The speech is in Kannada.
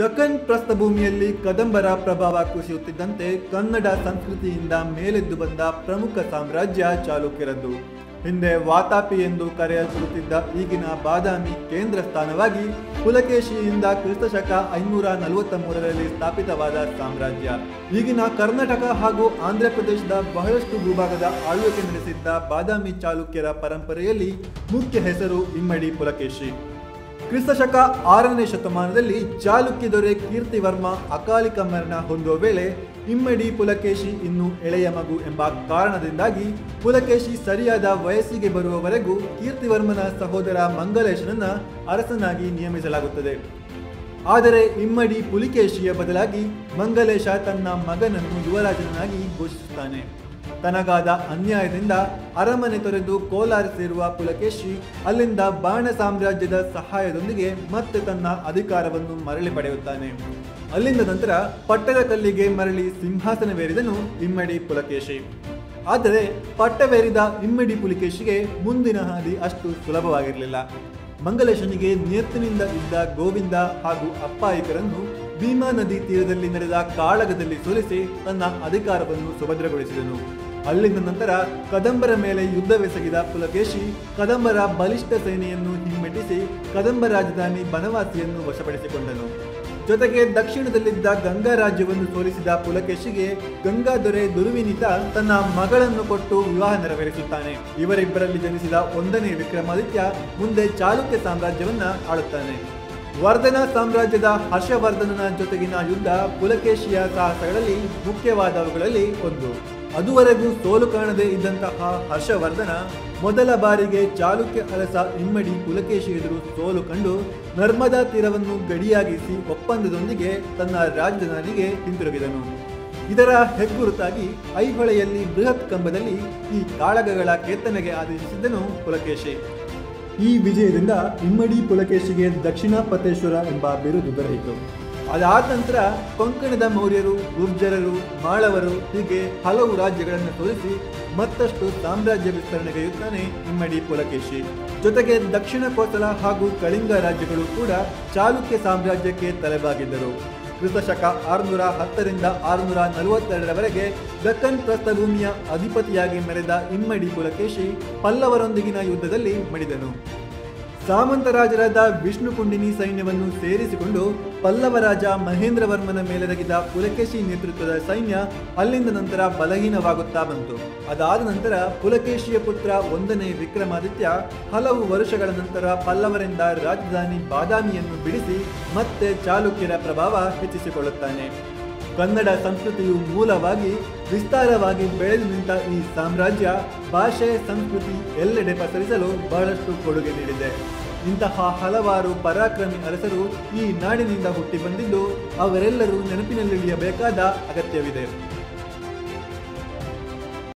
ದಕ್ಕನ್ ಪ್ರಸ್ಥಭೂಮಿಯಲ್ಲಿ ಕದಂಬರ ಪ್ರಭಾವ ಕುಸಿಯುತ್ತಿದ್ದಂತೆ ಕನ್ನಡ ಸಂಸ್ಕೃತಿಯಿಂದ ಮೇಲೆದ್ದು ಬಂದ ಪ್ರಮುಖ ಸಾಮ್ರಾಜ್ಯ ಚಾಲುಕ್ಯರದ್ದು ಹಿಂದೆ ವಾತಾಪಿ ಎಂದು ಕರೆಯಲ್ಪಡುತ್ತಿದ್ದ ಈಗಿನ ಬಾದಾಮಿ ಕೇಂದ್ರ ಸ್ಥಾನವಾಗಿ ಪುಲಕೇಶಿಯಿಂದ ಕ್ರಿಸ್ತಶಕ ಐನೂರ ನಲವತ್ತ ಮೂರರಲ್ಲಿ ಸ್ಥಾಪಿತವಾದ ಸಾಮ್ರಾಜ್ಯ ಈಗಿನ ಕರ್ನಾಟಕ ಹಾಗೂ ಆಂಧ್ರ ಪ್ರದೇಶದ ಬಹಳಷ್ಟು ಭೂಭಾಗದ ಆಳ್ವಿಕೆ ನಡೆಸಿದ್ದ ಬಾದಾಮಿ ಚಾಲುಕ್ಯರ ಪರಂಪರೆಯಲ್ಲಿ ಮುಖ್ಯ ಹೆಸರು ಇಮ್ಮಡಿ ಪುಲಕೇಶಿ ಕ್ರಿಸ್ತಶಕ ಆರನೇ ಶತಮಾನದಲ್ಲಿ ಚಾಲುಕ್ಯ ದೊರೆ ಕೀರ್ತಿವರ್ಮ ಅಕಾಲಿಕ ಮರಣ ಹೊಂದುವ ವೇಳೆ ಇಮ್ಮಡಿ ಪುಲಕೇಶಿ ಇನ್ನು ಎಳೆಯ ಮಗು ಎಂಬ ಕಾರಣದಿಂದಾಗಿ ಪುಲಕೇಶಿ ಸರಿಯಾದ ವಯಸ್ಸಿಗೆ ಬರುವವರೆಗೂ ಕೀರ್ತಿವರ್ಮನ ಸಹೋದರ ಮಂಗಲೇಶನನ್ನ ಅರಸನಾಗಿ ನಿಯಮಿಸಲಾಗುತ್ತದೆ ಆದರೆ ಇಮ್ಮಡಿ ಪುಲಿಕೇಶಿಯ ಬದಲಾಗಿ ಮಂಗಲೇಶ ತನ್ನ ಮಗನನ್ನು ಯುವರಾಜನಾಗಿ ಘೋಷಿಸುತ್ತಾನೆ ತನಗಾದ ಅನ್ಯಾಯದಿಂದ ಅರಮನೆ ತೊರೆದು ಕೋಲಾರ ಸೇರುವ ಪುಲಕೇಶಿ ಅಲ್ಲಿಂದ ಬಾಣ ಸಾಮ್ರಾಜ್ಯದ ಸಹಾಯದೊಂದಿಗೆ ಮತ್ತೆ ತನ್ನ ಅಧಿಕಾರವನ್ನು ಮರಳಿ ಪಡೆಯುತ್ತಾನೆ ಅಲ್ಲಿಂದ ನಂತರ ಪಟ್ಟದಕಲ್ಲಿಗೆ ಮರಳಿ ಸಿಂಹಾಸನವೇರಿದನು ಇಮ್ಮಡಿ ಪುಲಕೇಶಿ ಆದರೆ ಪಟ್ಟವೇರಿದ ಇಮ್ಮಡಿ ಪುಲಿಕೇಶಿಗೆ ಮುಂದಿನ ಹಾದಿ ಅಷ್ಟು ಸುಲಭವಾಗಿರಲಿಲ್ಲ ಮಂಗಲೇಶನಿಗೆ ನಿಯತ್ತಿನಿಂದ ಇದ್ದ ಗೋವಿಂದ ಹಾಗೂ ಅಪ್ಪಾಯಿಕರನ್ನು ಭೀಮಾ ನದಿ ತೀರದಲ್ಲಿ ನಡೆದ ಕಾಳಗದಲ್ಲಿ ಸೋಲಿಸಿ ತನ್ನ ಅಧಿಕಾರವನ್ನು ಸುಭದ್ರಗೊಳಿಸಿದನು ಅಲ್ಲಿಂದ ನಂತರ ಕದಂಬರ ಮೇಲೆ ಯುದ್ಧವೆಸಗಿದ ಪುಲಕೇಶಿ ಕದಂಬರ ಬಲಿಷ್ಠ ಸೇನೆಯನ್ನು ಹಿಮ್ಮೆಟ್ಟಿಸಿ ಕದಂಬ ರಾಜಧಾನಿ ಬನವಾಸಿಯನ್ನು ವಶಪಡಿಸಿಕೊಂಡನು ಜೊತೆಗೆ ದಕ್ಷಿಣದಲ್ಲಿದ್ದ ಗಂಗಾ ರಾಜ್ಯವನ್ನು ಸೋಲಿಸಿದ ಪುಲಕೇಶಿಗೆ ಗಂಗಾ ದೊರೆ ದುರ್ವಿನಿತ ತನ್ನ ಮಗಳನ್ನು ಕೊಟ್ಟು ವಿವಾಹ ನೆರವೇರಿಸುತ್ತಾನೆ ಇವರಿಬ್ಬರಲ್ಲಿ ಜನಿಸಿದ ಒಂದನೇ ವಿಕ್ರಮಾದಿತ್ಯ ಮುಂದೆ ಚಾಲುಕ್ಯ ಸಾಮ್ರಾಜ್ಯವನ್ನ ಆಳುತ್ತಾನೆ ವರ್ಧನ ಸಾಮ್ರಾಜ್ಯದ ಹರ್ಷವರ್ಧನನ ಜೊತೆಗಿನ ಯುದ್ಧ ಪುಲಕೇಶಿಯ ಸಾಹಸಗಳಲ್ಲಿ ಮುಖ್ಯವಾದವುಗಳಲ್ಲಿ ಒಂದು ಅದುವರೆಗೂ ಸೋಲು ಕಾಣದೇ ಇದ್ದಂತಹ ಹರ್ಷವರ್ಧನ ಮೊದಲ ಬಾರಿಗೆ ಚಾಲುಕ್ಯ ಅರಸ ಇಮ್ಮಡಿ ಪುಲಕೇಶಿ ಎದುರು ಸೋಲು ಕಂಡು ನರ್ಮದಾ ತೀರವನ್ನು ಗಡಿಯಾಗಿಸಿ ಒಪ್ಪಂದದೊಂದಿಗೆ ತನ್ನ ರಾಜಧಾನಿಗೆ ಹಿಂತಿರುಗಿದನು ಇದರ ಹೆಗ್ಗುರುತಾಗಿ ಐಹೊಳೆಯಲ್ಲಿ ಬೃಹತ್ ಕಂಬದಲ್ಲಿ ಈ ಕಾಳಗಗಳ ಕೆತ್ತನೆಗೆ ಆದೇಶಿಸಿದ್ದನು ಪುಲಕೇಶಿ ಈ ವಿಜಯದಿಂದ ಇಮ್ಮಡಿ ಪುಲಕೇಶಿಗೆ ದಕ್ಷಿಣ ಪತೇಶ್ವರ ಎಂಬ ಬಿರುದು ದೊರೆಯಿತು ಅದಾದ ನಂತರ ಕೊಂಕಣದ ಮೌರ್ಯರು ಗುರ್ಜರರು ಮಾಳವರು ಹೀಗೆ ಹಲವು ರಾಜ್ಯಗಳನ್ನು ತೋರಿಸಿ ಮತ್ತಷ್ಟು ಸಾಮ್ರಾಜ್ಯ ವಿಸ್ತರಣೆಗೈಯುತ್ತಾನೆ ಇಮ್ಮಡಿ ಪುಲಕೇಶಿ ಜೊತೆಗೆ ದಕ್ಷಿಣ ಕೋಸಲ ಹಾಗೂ ಕಳಿಂಗ ರಾಜ್ಯಗಳು ಕೂಡ ಚಾಲುಕ್ಯ ಸಾಮ್ರಾಜ್ಯಕ್ಕೆ ತಲೆಬಾಗಿದ್ದರು ಕ್ರಿಸ್ತಶಕ ಆರುನೂರ ಹತ್ತರಿಂದ ಆರುನೂರ ನಲವತ್ತೆರಡರವರೆಗೆ ದಕ್ಕನ್ ಪ್ರಸ್ಥಭೂಮಿಯ ಅಧಿಪತಿಯಾಗಿ ಮೆರೆದ ಇಮ್ಮಡಿ ಪುಲಕೇಶಿ ಪಲ್ಲವರೊಂದಿಗಿನ ಯುದ್ಧದಲ್ಲಿ ಮಡಿದನು ಸಾಮಂತರಾಜರಾದ ವಿಷ್ಣುಕುಂಡಿನಿ ಸೈನ್ಯವನ್ನು ಸೇರಿಸಿಕೊಂಡು ಪಲ್ಲವ ರಾಜ ಮಹೇಂದ್ರವರ್ಮನ ಮೇಲೆರಗಿದ ಪುಲಕೇಶಿ ನೇತೃತ್ವದ ಸೈನ್ಯ ಅಲ್ಲಿಂದ ನಂತರ ಬಲಹೀನವಾಗುತ್ತಾ ಬಂತು ಅದಾದ ನಂತರ ಪುಲಕೇಶಿಯ ಪುತ್ರ ಒಂದನೇ ವಿಕ್ರಮಾದಿತ್ಯ ಹಲವು ವರ್ಷಗಳ ನಂತರ ಪಲ್ಲವರಿಂದ ರಾಜಧಾನಿ ಬಾದಾಮಿಯನ್ನು ಬಿಡಿಸಿ ಮತ್ತೆ ಚಾಲುಕ್ಯರ ಪ್ರಭಾವ ಹೆಚ್ಚಿಸಿಕೊಳ್ಳುತ್ತಾನೆ ಕನ್ನಡ ಸಂಸ್ಕೃತಿಯು ಮೂಲವಾಗಿ ವಿಸ್ತಾರವಾಗಿ ಬೆಳೆದು ನಿಂತ ಈ ಸಾಮ್ರಾಜ್ಯ ಭಾಷೆ ಸಂಸ್ಕೃತಿ ಎಲ್ಲೆಡೆ ಪಸರಿಸಲು ಬಹಳಷ್ಟು ಕೊಡುಗೆ ನೀಡಿದೆ ಇಂತಹ ಹಲವಾರು ಪರಾಕ್ರಮಿ ಅರಸರು ಈ ನಾಡಿನಿಂದ ಹುಟ್ಟಿ ಬಂದಿದ್ದು ಅವರೆಲ್ಲರೂ ನೆನಪಿನಲ್ಲಿಳಿಯಬೇಕಾದ ಅಗತ್ಯವಿದೆ